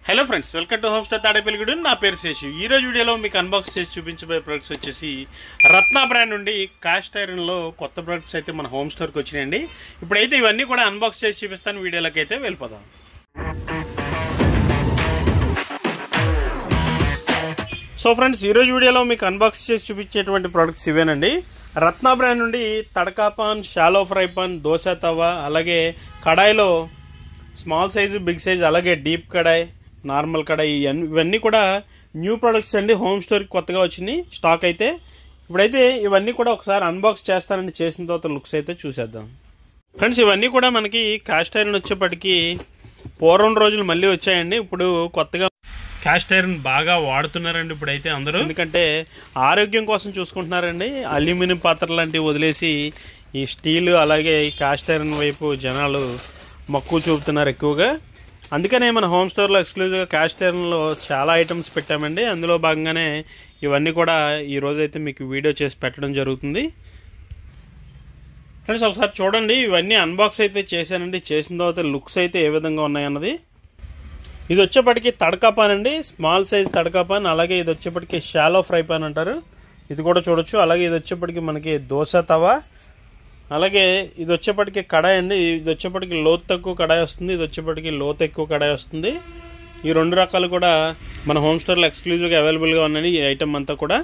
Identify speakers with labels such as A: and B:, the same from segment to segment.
A: Hello friends welcome to home star Tadepalligudem నా పేరు శేషు ఈ రోజు వీడియోలో మీకు అన్బాక్స్ చేసి చూపించబోయే ప్రొడక్ట్స్ వచ్చేసి రత్న బ్రాండ్ నుండి కాస్ట్ ఐరన్ లో కొత్త ప్రొడక్ట్స్ అయితే మన హోమ్ స్టోర్కి వచ్చినాయండి ఇప్పుడైతే ఇవన్నీ కూడా అన్బాక్స్ చేసి చూపిస్తాను వీడియోలోకి అయితే వెళ్ళిపోదాం సో ఫ్రెండ్స్ ఈరోజు వీడియోలో మీకు అన్బాక్స్ చేసి చూపించేటువంటి ప్రొడక్ట్స్ ఇవేనండి రత్న బ్రాండ్ నుండి tadka pan shallow fry pan dosa tawa అలాగే కడాయిలో స్మాల్ సైజు బిగ్ సైజ్ అలాగే డీప్ కడాయి నార్మల్ కడాయి ఇవన్నీ ఇవన్నీ కూడా న్యూ ప్రొడక్ట్స్ అండి హోమ్ స్టోర్కి కొత్తగా వచ్చినాయి స్టాక్ అయితే ఇప్పుడైతే ఇవన్నీ కూడా ఒకసారి అన్బాక్స్ చేస్తానండి చేసిన తర్వాత లుక్స్ అయితే చూసేద్దాం ఫ్రెండ్స్ ఇవన్నీ కూడా మనకి కాస్ట్ ఐరన్ వచ్చేప్పటికి పూర్వం రోజులు మళ్ళీ వచ్చాయండి ఇప్పుడు కొత్తగా కాస్ట్ ఐరన్ బాగా వాడుతున్నారండి ఇప్పుడైతే అందరూ ఎందుకంటే ఆరోగ్యం కోసం చూసుకుంటున్నారండి అల్యూమినియం పాత్ర లాంటివి వదిలేసి ఈ స్టీల్ అలాగే ఈ కాస్ట్ ఐరన్ వైపు జనాలు మక్కువ చూపుతున్నారు ఎక్కువగా అందుకనే మన హోమ్ స్టోర్లో ఎక్స్క్లూజివ్గా కాస్ట్ ఐరన్లో చాలా ఐటమ్స్ పెట్టామండి అందులో భాగంగానే ఇవన్నీ కూడా ఈ రోజైతే మీకు వీడియో చేసి పెట్టడం జరుగుతుంది ఫ్రెండ్స్ ఒకసారి చూడండి ఇవన్నీ అన్బాక్స్ అయితే చేశానండి చేసిన తర్వాత లుక్స్ అయితే ఏ విధంగా ఉన్నాయన్నది ఇది వచ్చేప్పటికి తడకా పాన్ అండి స్మాల్ సైజ్ తడకా పాన్ అలాగే ఇది వచ్చేప్పటికి షాలో ఫ్రై పాన్ అంటారు ఇది కూడా చూడొచ్చు అలాగే ఇది వచ్చేప్పటికి మనకి దోశ తవ అలాగే ఇది వచ్చేప్పటికి కడాయి అండి ఇది వచ్చేప్పటికి లోతు తక్కువ కడాయి వస్తుంది ఇది వచ్చేప్పటికి లోతు ఎక్కువ కడాయి వస్తుంది ఈ రెండు రకాలు కూడా మన హోమ్ స్టోర్లో ఎక్స్క్లూజివ్గా అవైలబుల్గా ఉన్నాయి ఈ ఐటమ్ అంతా కూడా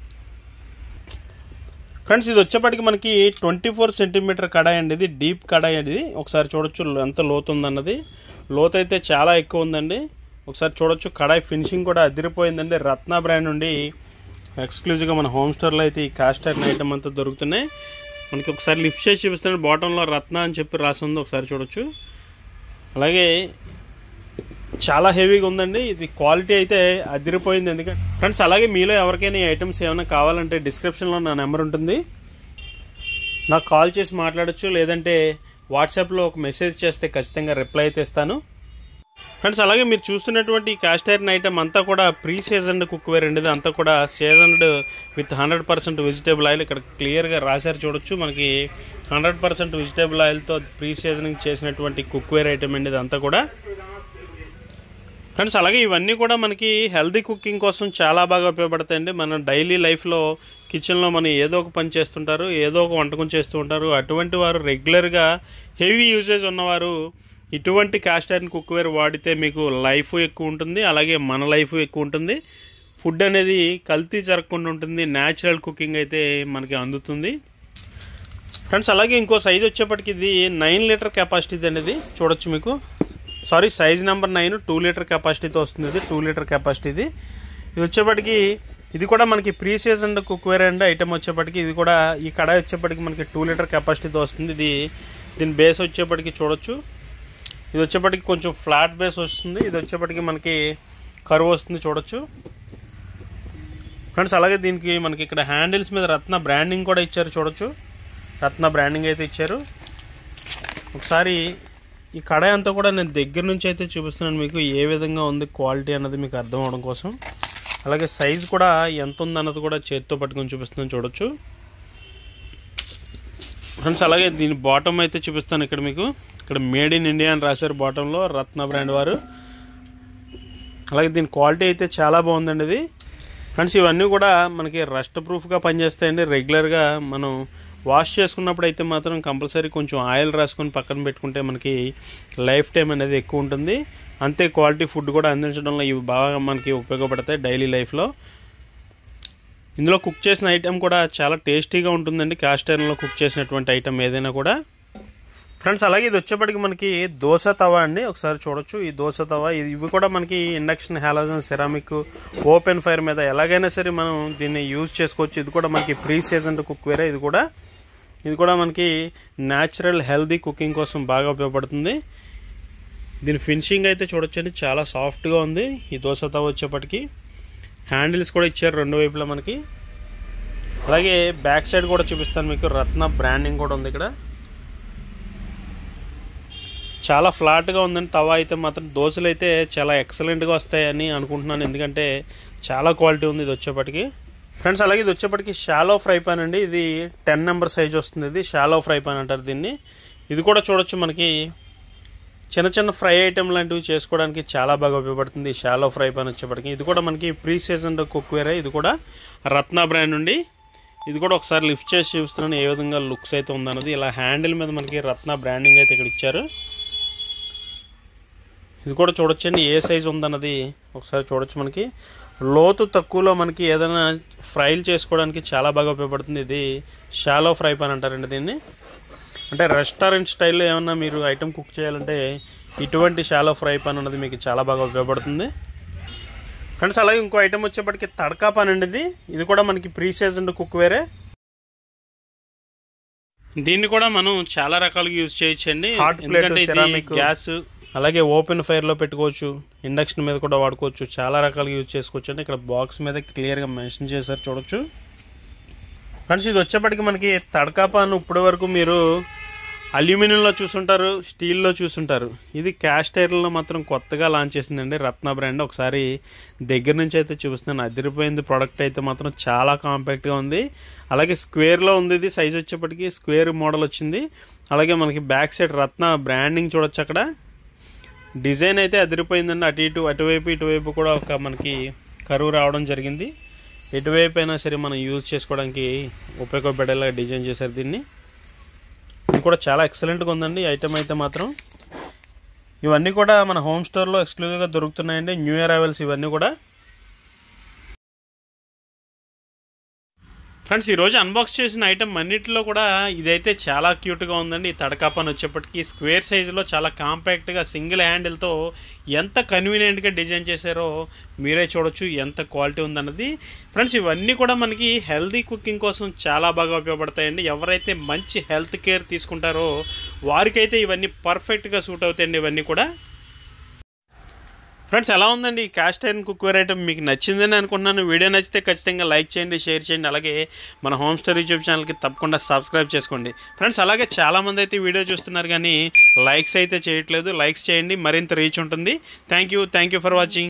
A: ఫ్రెండ్స్ ఇది వచ్చేప్పటికి మనకి ట్వంటీ ఫోర్ సెంటీమీటర్ కడాయి అండి ఇది డీప్ కడాయి అండి ఇది ఒకసారి చూడొచ్చు ఎంత లోతు ఉందన్నది లోతు అయితే చాలా ఎక్కువ ఉందండి ఒకసారి చూడొచ్చు కడాయి ఫినిషింగ్ కూడా అదిరిపోయిందండి రత్న బ్రాండ్ నుండి ఎక్స్క్లూజివ్గా మన హోమ్ స్టోర్లో అయితే ఈ కాస్ట్ ఐరన్ ఐటమ్ అంతా దొరుకుతున్నాయి మనకి ఒకసారి లిఫ్ట్ చేసి చూపిస్తాను బాటంలో రత్న అని చెప్పి రాసి ఉంది ఒకసారి చూడొచ్చు అలాగే చాలా హెవీగా ఉందండి ఇది క్వాలిటీ అయితే అదిరిపోయింది ఎందుకంటే ఫ్రెండ్స్ అలాగే మీలో ఎవరికైనా ఈ ఐటమ్స్ ఏమైనా కావాలంటే డిస్క్రిప్షన్లో నా నెంబర్ ఉంటుంది నాకు కాల్ చేసి మాట్లాడచ్చు లేదంటే వాట్సాప్లో ఒక మెసేజ్ చేస్తే ఖచ్చితంగా రిప్లై అయితే ఇస్తాను ఫ్రెండ్స్ అలాగే మీరు చూస్తున్నటువంటి కాస్ట్ ఐరన్ ఐటమ్ అంతా కూడా ప్రీ సీజన్డ్ కుక్వేర్ అండి ఇది అంతా కూడా seasoned with hundred percent vegetable oil ఇక్కడ క్లియర్గా రాశారు చూడొచ్చు మనకి హండ్రెడ్ పర్సెంట్ వెజిటేబుల్ ఆయిల్తో ప్రీ సీజనింగ్ చేసినటువంటి కుక్వేర్ ఐటమ్ అండి ఇదంతా కూడా ఫ్రెండ్స్ అలాగే ఇవన్నీ కూడా మనకి హెల్తీ కుకింగ్ కోసం చాలా బాగా ఉపయోగపడతాయండి మన డైలీ లైఫ్లో కిచెన్లో మనం ఏదో ఒక పని చేస్తుంటారు ఏదో ఒక వంటకం చేస్తూ ఉంటారు అటువంటి వారు రెగ్యులర్గా హెవీ యూజేజ్ ఉన్నవారు ఇటువంటి కాస్ట్ ఐరన్ కుక్వేర్ వాడితే మీకు లైఫ్ ఎక్కువ ఉంటుంది అలాగే మన లైఫ్ ఎక్కువ ఉంటుంది ఫుడ్ అనేది కల్తీ జరగకుండా ఉంటుంది న్యాచురల్ కుకింగ్ అయితే మనకి అందుతుంది ఫ్రెండ్స్ అలాగే ఇంకో సైజ్ వచ్చేప్పటికి ఇది నైన్ లీటర్ కెపాసిటీ అనేది చూడొచ్చు మీకు sorry size number nine two litre కెపాసిటీతో వస్తుంది ఇది టూ లీటర్ కెపాసిటీ ఇది ఇది వచ్చేప్పటికి ఇది కూడా మనకి pre season cookware and item వచ్చేప్పటికి ఇది కూడా ఈ కడాయి వచ్చేప్పటికి మనకి టూ లీటర్ కెపాసిటీతో వస్తుంది ఇది దీని బేస్ వచ్చేప్పటికి చూడొచ్చు ఇది వచ్చేప్పటికి కొంచెం ఫ్లాట్ బేస్ వస్తుంది ఇది వచ్చేప్పటికి మనకి కరువు వస్తుంది చూడొచ్చు ఫ్రెండ్స్ అలాగే దీనికి మనకి ఇక్కడ హ్యాండిల్స్ మీద రత్న బ్రాండింగ్ కూడా ఇచ్చారు చూడొచ్చు రత్న బ్రాండింగ్ అయితే ఇచ్చారు ఒకసారి ఈ కడాయి అంతా కూడా నేను దగ్గర నుంచి అయితే చూపిస్తున్నాను మీకు ఏ విధంగా ఉంది క్వాలిటీ అన్నది మీకు అర్థం అవడం కోసం అలాగే సైజ్ కూడా ఎంత ఉందన్నది కూడా చేతితో పట్టుకొని చూపిస్తున్నాను చూడొచ్చు ఫ్రెండ్స్ అలాగే దీని బాటమ్ అయితే చూపిస్తాను ఇక్కడ మీకు ఇక్కడ మేడ్ ఇన్ ఇండియా అని రాశారు బాటంలో రత్న బ్రాండ్ వారు అలాగే దీని క్వాలిటీ అయితే చాలా బాగుందండి ఇది ఫ్రెండ్స్ ఇవన్నీ కూడా మనకి రస్ట్ ప్రూఫ్గా పనిచేస్తాయండి రెగ్యులర్గా మనం వాష్ చేసుకున్నప్పుడు అయితే మాత్రం కంపల్సరీ కొంచెం ఆయిల్ రాసుకొని పక్కన పెట్టుకుంటే మనకి లైఫ్ టైం అనేది ఎక్కువ ఉంటుంది అంతే క్వాలిటీ ఫుడ్ కూడా అందించడంలో ఇవి బాగా మనకి ఉపయోగపడతాయి డైలీ లైఫ్లో ఇందులో కుక్ చేసిన ఐటెం కూడా చాలా టేస్టీగా ఉంటుందండి కాస్ట్ ఐరన్లో కుక్ చేసినటువంటి ఐటెం ఏదైనా కూడా ఫ్రెండ్స్ అలాగే ఇది వచ్చేప్పటికి మనకి దోశ తవ అండి ఒకసారి చూడొచ్చు ఈ దోశ తవ ఇది ఇవి కూడా మనకి induction halogen ceramic open fire మీద ఎలాగైనా సరే మనం దీన్ని యూజ్ చేసుకోవచ్చు ఇది కూడా మనకి ప్రీ సీజన్ కుక్వేరే ఇది కూడా ఇది కూడా మనకి న్యాచురల్ హెల్దీ కుకింగ్ కోసం బాగా ఉపయోగపడుతుంది దీని ఫినిషింగ్ అయితే చూడొచ్చండి చాలా సాఫ్ట్గా ఉంది ఈ దోశ తవ వచ్చేప్పటికి హ్యాండిల్స్ కూడా ఇచ్చారు రెండు వైపులా మనకి అలాగే బ్యాక్ సైడ్ కూడా చూపిస్తాను మీకు రత్న బ్రాండింగ్ కూడా ఉంది ఇక్కడ చాలా ఫ్లాట్గా ఉందండి తవా అయితే మాత్రం దోశలు అయితే చాలా ఎక్సలెంట్గా వస్తాయని అనుకుంటున్నాను ఎందుకంటే చాలా క్వాలిటీ ఉంది ఇది వచ్చేప్పటికి ఫ్రెండ్స్ అలాగే ఇది వచ్చేప్పటికి షాలో ఫ్రై పాన్ అండి ఇది టెన్ నెంబర్ సైజ్ వస్తుంది ఇది షాలో ఫ్రై పాన్ అంటారు దీన్ని ఇది కూడా చూడొచ్చు మనకి చిన్న చిన్న ఫ్రై ఐటెం లాంటివి చేసుకోవడానికి చాలా బాగా ఉపయోగపడుతుంది షాలో ఫ్రై పాన్ వచ్చేప్పటికి ఇది కూడా మనకి ప్రీ సీజన్ కుక్వేరే ఇది కూడా రత్న బ్రాండ్ నుండి ఇది కూడా ఒకసారి లిఫ్ట్ చేసి చూస్తున్నాను ఏ విధంగా లుక్స్ అయితే ఉందన్నది ఇలా హ్యాండిల్ మీద మనకి రత్న బ్రాండింగ్ అయితే ఇక్కడ ఇచ్చారు ఇది కూడా చూడొచ్చండి ఏ సైజు ఉందన్నది ఒకసారి చూడొచ్చు మనకి లోతు తక్కువలో మనకి ఏదైనా ఫ్రైలు చేసుకోవడానికి చాలా బాగా ఉపయోగపడుతుంది ఇది షాలో ఫ్రై పాన్ అంటారండి దీన్ని అంటే రెస్టారెంట్ స్టైల్లో ఏమన్నా మీరు ఐటెం కుక్ చేయాలంటే ఇటువంటి షాలో ఫ్రై పాన్ అన్నది మీకు చాలా బాగా ఉపయోగపడుతుంది ఫ్రెండ్స్ అలాగే ఇంకో ఐటెం వచ్చేప్పటికి తడకా పాన్ అండి ఇది ఇది కూడా మనకి ప్రీ సీజన్ కుక్ వేరే దీన్ని కూడా మనం చాలా రకాలుగా యూజ్ చేయొచ్చండి
B: Hot plate,
A: ఎందుకంటే ఇది
B: ceramic.
A: గ్యాస్ అలాగే ఓపెన్ ఫైర్లో పెట్టుకోవచ్చు ఇండక్షన్ మీద కూడా వాడుకోవచ్చు చాలా రకాలుగా యూజ్ చేసుకోవచ్చు అండి ఇక్కడ బాక్స్ మీద క్లియర్గా మెన్షన్ చేశారు చూడొచ్చు ఫ్రెండ్స్ ఇది వచ్చేప్పటికి మనకి తడకా పాన్ ఇప్పటి వరకు మీరు అల్యూమినియంలో చూసుంటారు స్టీల్లో చూసుంటారు ఇది క్యాస్ట్ ఐరన్లో మాత్రం కొత్తగా లాంచ్ చేసిందండి రత్న బ్రాండ్ ఒకసారి దగ్గర నుంచి అయితే చూపిస్తున్నాను అదిరిపోయింది ప్రోడక్ట్ అయితే మాత్రం చాలా కాంపాక్ట్గా ఉంది అలాగే స్క్వేర్లో ఉంది ఇది సైజ్ వచ్చేప్పటికి స్క్వేర్ మోడల్ వచ్చింది అలాగే మనకి బ్యాక్ సైడ్ రత్న బ్రాండింగ్ చూడొచ్చు అక్కడ డిజైన్ అయితే అదిరిపోయిందండి అటు ఇటు అటువైపు ఇటువైపు కూడా ఒక మనకి కరువు రావడం జరిగింది ఎటువైపు అయినా సరే మనం యూజ్ చేసుకోవడానికి ఉపయోగపడేలా డిజైన్ చేశారు దీన్ని ఇది కూడా చాలా ఎక్సలెంట్గా ఉందండి ఐటమ్ అయితే మాత్రం ఇవన్నీ కూడా మన హోమ్ స్టోర్లో ఎక్స్క్లూజివ్గా దొరుకుతున్నాయండి న్యూ ఇయర్ అరైవల్స్ ఇవన్నీ కూడా ఫ్రెండ్స్ ఈరోజు అన్బాక్స్ చేసిన ఐటమ్ అన్నిటిలో కూడా ఇదైతే చాలా క్యూట్గా ఉందండి ఈ తడకాపని వచ్చేప్పటికి స్క్వేర్ సైజులో చాలా కాంపాక్ట్గా సింగిల్ హ్యాండిల్తో ఎంత కన్వీనియంట్గా డిజైన్ చేశారో మీరే చూడొచ్చు ఎంత క్వాలిటీ ఉందన్నది ఫ్రెండ్స్ ఇవన్నీ కూడా మనకి హెల్దీ కుకింగ్ కోసం చాలా బాగా ఉపయోగపడతాయండి ఎవరైతే మంచి హెల్త్ కేర్ తీసుకుంటారో వారికైతే ఇవన్నీ పర్ఫెక్ట్గా సూట్ అవుతాయండి ఇవన్నీ కూడా ఫ్రెండ్స్ ఎలా ఉందండి ఈ క్యాస్ట్ ఐరన్ కుక్వేర్ ఐటమ్ మీకు నచ్చిందని అనుకుంటున్నాను వీడియో నచ్చితే ఖచ్చితంగా లైక్ చేయండి షేర్ చేయండి అలాగే మన హోమ్ స్టోర్ యూట్యూబ్ ఛానల్కి తప్పకుండా సబ్స్క్రైబ్ చేసుకోండి ఫ్రెండ్స్ అలాగే చాలామంది అయితే వీడియో చూస్తున్నారు కానీ లైక్స్ అయితే చేయట్లేదు లైక్స్ చేయండి మరింత రీచ్ ఉంటుంది thank you thank you for watching